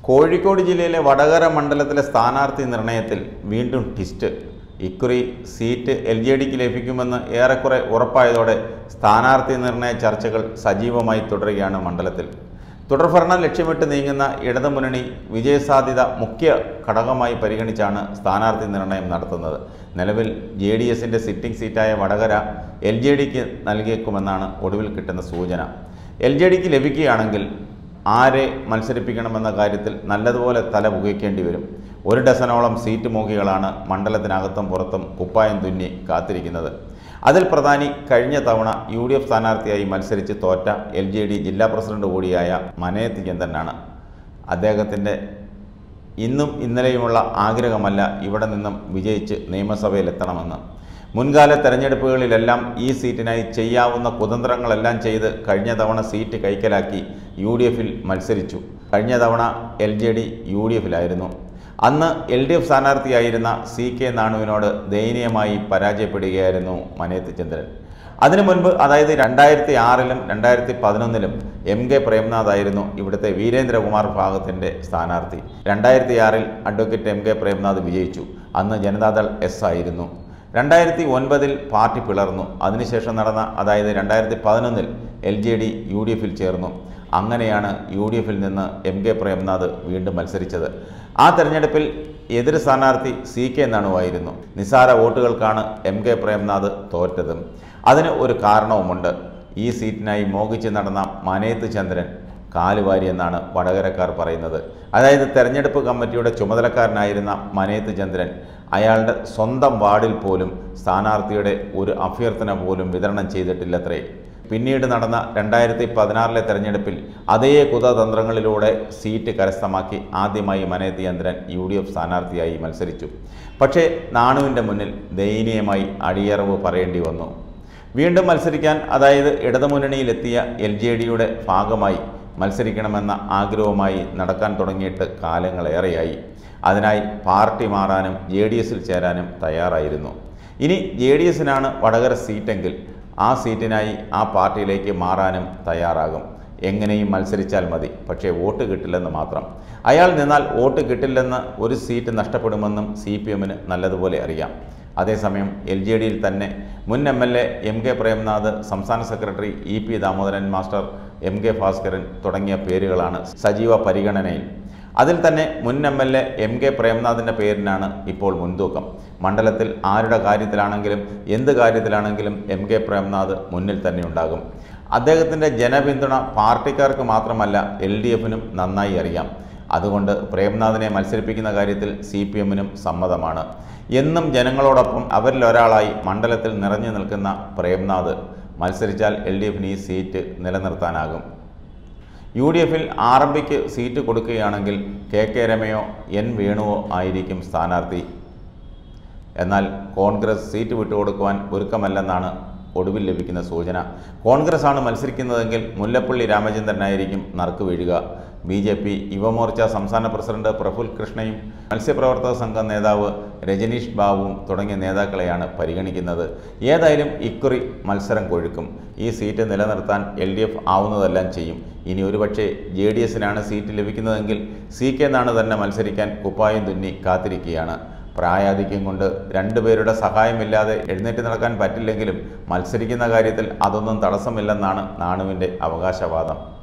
കോഴിക്കോട് ജില്ലയിലെ വടകര മണ്ഡലത്തിലെ സ്ഥാനാർത്ഥി നിർണയത്തിൽ വീണ്ടും ട്വിസ്റ്റ് ഇക്കുറി സീറ്റ് എൽ ജെ ഡിക്ക് ലഭിക്കുമെന്ന് ഏറെക്കുറെ ഉറപ്പായതോടെ സ്ഥാനാർത്ഥി നിർണയ ചർച്ചകൾ സജീവമായി തുടരുകയാണ് മണ്ഡലത്തിൽ തുടർഭരണം ലക്ഷ്യമിട്ട് നീങ്ങുന്ന ഇടതുമുന്നണി വിജയസാധ്യത മുഖ്യ ഘടകമായി പരിഗണിച്ചാണ് സ്ഥാനാർത്ഥി നിർണയം നടത്തുന്നത് നിലവിൽ ജെ ഡി എസിൻ്റെ സിറ്റിംഗ് സീറ്റായ വടകര എൽ ജെ ഡിക്ക് നൽകിയേക്കുമെന്നാണ് ഒടുവിൽ കിട്ടുന്ന സൂചന എൽ ജെ ഡിക്ക് ലഭിക്കുകയാണെങ്കിൽ ആരെ മത്സരിപ്പിക്കണമെന്ന കാര്യത്തിൽ നല്ലതുപോലെ തല പുകയ്ക്കേണ്ടി വരും ഒരു ഡസനോളം സീറ്റ് മോഹികളാണ് മണ്ഡലത്തിനകത്തും പുറത്തും കുപ്പായം തുന്നി കാത്തിരിക്കുന്നത് അതിൽ പ്രധാനി കഴിഞ്ഞ തവണ യു ഡി എഫ് സ്ഥാനാർത്ഥിയായി മത്സരിച്ച് തോറ്റ എൽ ജെ ഡി ജില്ലാ പ്രസിഡന്റ് കൂടിയായ മനയത്ത് ചന്ദ്രനാണ് അദ്ദേഹത്തിൻ്റെ ഇന്നും ഇന്നലെയുമുള്ള ആഗ്രഹമല്ല ഇവിടെ നിന്നും വിജയിച്ച് നിയമസഭയിലെത്തണമെന്ന് മുൻകാല തെരഞ്ഞെടുപ്പുകളിലെല്ലാം ഈ സീറ്റിനായി ചെയ്യാവുന്ന കുതന്ത്രങ്ങളെല്ലാം ചെയ്ത് കഴിഞ്ഞ തവണ സീറ്റ് കൈക്കലാക്കി യു ഡി എഫിൽ മത്സരിച്ചു കഴിഞ്ഞ തവണ L J D U D എഫിലായിരുന്നു അന്ന് എൽ ഡി എഫ് സ്ഥാനാർത്ഥിയായിരുന്ന സി കെ നാണുവിനോട് ദയനീയമായി പരാജയപ്പെടുകയായിരുന്നു മനേത്ത് ചന്ദ്രൻ അതിനു മുൻപ് അതായത് രണ്ടായിരത്തി ആറിലും രണ്ടായിരത്തി പതിനൊന്നിലും എം കെ പ്രേംനാഥായിരുന്നു ഇവിടുത്തെ വീരേന്ദ്രകുമാർ ഭാഗത്തിൻ്റെ സ്ഥാനാർത്ഥി രണ്ടായിരത്തി ആറിൽ അഡ്വക്കേറ്റ് എം കെ പ്രേംനാഥ് വിജയിച്ചു അന്ന് ജനതാദൾ എസ് ആയിരുന്നു രണ്ടായിരത്തി ഒൻപതിൽ പാർട്ടി പിളർന്നു അതിനുശേഷം നടന്ന അതായത് രണ്ടായിരത്തി പതിനൊന്നിൽ L J D U D എഫിൽ ചേർന്നു അങ്ങനെയാണ് യു ഡി എഫിൽ നിന്ന് എം കെ പ്രേംനാഥ് വീണ്ടും മത്സരിച്ചത് ആ തെരഞ്ഞെടുപ്പിൽ എതിർ സ്ഥാനാർത്ഥി സി കെ നണുവായിരുന്നു നിസാര വോട്ടുകൾക്കാണ് എം കെ പ്രേംനാഥ് തോറ്റതും അതിന് ഒരു കാരണവുമുണ്ട് ഈ സീറ്റിനായി മോഹിച്ച് നടന്ന മനേത്ത് ചന്ദ്രൻ കാലുവാരിയെന്നാണ് വടകരക്കാർ പറയുന്നത് അതായത് തെരഞ്ഞെടുപ്പ് കമ്മിറ്റിയുടെ ചുമതലക്കാരനായിരുന്ന മനേത്ത് ചന്ദ്രൻ അയാളുടെ സ്വന്തം വാർഡിൽ പോലും സ്ഥാനാർത്ഥിയുടെ ഒരു അഭ്യർത്ഥന പോലും വിതരണം ചെയ്തിട്ടില്ലത്രേ പിന്നീട് നടന്ന രണ്ടായിരത്തി പതിനാറിലെ തെരഞ്ഞെടുപ്പിൽ അതേ കുതതന്ത്രങ്ങളിലൂടെ സീറ്റ് കരസ്ഥമാക്കി ആദ്യമായി Manayath Chandran U D F സ്ഥാനാർത്ഥിയായി മത്സരിച്ചു പക്ഷേ നാണുവിൻ്റെ മുന്നിൽ ദയനീയമായി അടിയറവ് പറയേണ്ടി വന്നു വീണ്ടും മത്സരിക്കാൻ അതായത് ഇടതുമുന്നണിയിലെത്തിയ എൽ ജെ ഡിയുടെ ഭാഗമായി മത്സരിക്കണമെന്ന ആഗ്രഹവുമായി നടക്കാൻ തുടങ്ങിയിട്ട് കാലങ്ങളേറെയായി അതിനായി പാർട്ടി മാറാനും ജെ ഡി എസിൽ ചേരാനും തയ്യാറായിരുന്നു ഇനി ജെ ഡി എസിനാണ് വടകര സീറ്റെങ്കിൽ ആ സീറ്റിനായി ആ പാർട്ടിയിലേക്ക് മാറാനും തയ്യാറാകും എങ്ങനെയും മത്സരിച്ചാൽ മതി പക്ഷേ വോട്ട് കിട്ടില്ലെന്ന് മാത്രം അയാൾ നിന്നാൽ വോട്ട് കിട്ടില്ലെന്ന് ഒരു സീറ്റ് നഷ്ടപ്പെടുമെന്നും സി പി എമ്മിന് നല്ലതുപോലെ അറിയാം അതേസമയം എൽ ജെ ഡിയിൽ തന്നെ മുൻ M L A M K Premnath സംസ്ഥാന secretary E P Damodaran master M K Bhaskaran തുടങ്ങിയ പേരുകളാണ് സജീവ പരിഗണനയിൽ അതിൽ തന്നെ മുൻ M L A M K പ്രേംനാഥിൻ്റെ പേരിനാണ് ഇപ്പോൾ മുൻതൂക്കം മണ്ഡലത്തിൽ ആരുടെ കാര്യത്തിലാണെങ്കിലും എന്ത് കാര്യത്തിലാണെങ്കിലും എം കെ പ്രേംനാഥ് മുന്നിൽ തന്നെ ഉണ്ടാകും അദ്ദേഹത്തിൻ്റെ ജനപിന്തുണ പാർട്ടിക്കാർക്ക് മാത്രമല്ല എൽ ഡി എഫിനും നന്നായി അറിയാം അതുകൊണ്ട് പ്രേംനാഥിനെ മത്സരിപ്പിക്കുന്ന കാര്യത്തിൽ സി പി എമ്മിനും സമ്മതമാണ് എന്നും ജനങ്ങളോടൊപ്പം അവരിൽ ഒരാളായി മണ്ഡലത്തിൽ നിറഞ്ഞു നിൽക്കുന്ന പ്രേംനാഥ് മത്സരിച്ചാൽ എൽ ഡി എഫിന് ഈ സീറ്റ് നിലനിർത്താനാകും യു ഡി എഫിൽ ആർ എം പിക്ക് സീറ്റ് കൊടുക്കുകയാണെങ്കിൽ കെ കെ രമയോ എൻ വേണുവോ ആയിരിക്കും സ്ഥാനാർത്ഥി എന്നാൽ കോൺഗ്രസ് സീറ്റ് വിട്ടുകൊടുക്കുവാൻ ഒരുക്കമല്ലെന്നാണ് ഒടുവിൽ ലഭിക്കുന്ന സൂചന കോൺഗ്രസ് ആണ് മത്സരിക്കുന്നതെങ്കിൽ മുല്ലപ്പള്ളി രാമചന്ദ്രനായിരിക്കും നറുക്ക് വീഴുക ബി ജെ പി യുവമോർച്ച സംസ്ഥാന പ്രസിഡന്റ് പ്രഫുൽ കൃഷ്ണയും മത്സ്യപ്രവർത്തക സംഘം നേതാവ് രജനീഷ് ബാബുവും തുടങ്ങിയ നേതാക്കളെയാണ് പരിഗണിക്കുന്നത് ഏതായാലും ഇക്കുറി മത്സരം കൊഴുക്കും ഈ സീറ്റ് നിലനിർത്താൻ എൽ ഡി എഫ് ആവുന്നതെല്ലാം ചെയ്യും ഇനി ഒരുപക്ഷെ ജെ ഡി എസിനാണ് സീറ്റ് ലഭിക്കുന്നതെങ്കിൽ സി കെ നാണ് തന്നെ മത്സരിക്കാൻ കുപ്പായം തുന്നി കാത്തിരിക്കുകയാണ് പ്രായാധിക്യം കൊണ്ട് രണ്ടുപേരുടെ സഹായമില്ലാതെ എഴുന്നേറ്റ് നടക്കാൻ പറ്റില്ലെങ്കിലും മത്സരിക്കുന്ന കാര്യത്തിൽ അതൊന്നും തടസ്സമില്ലെന്നാണ് നാണുവിൻ്റെ അവകാശവാദം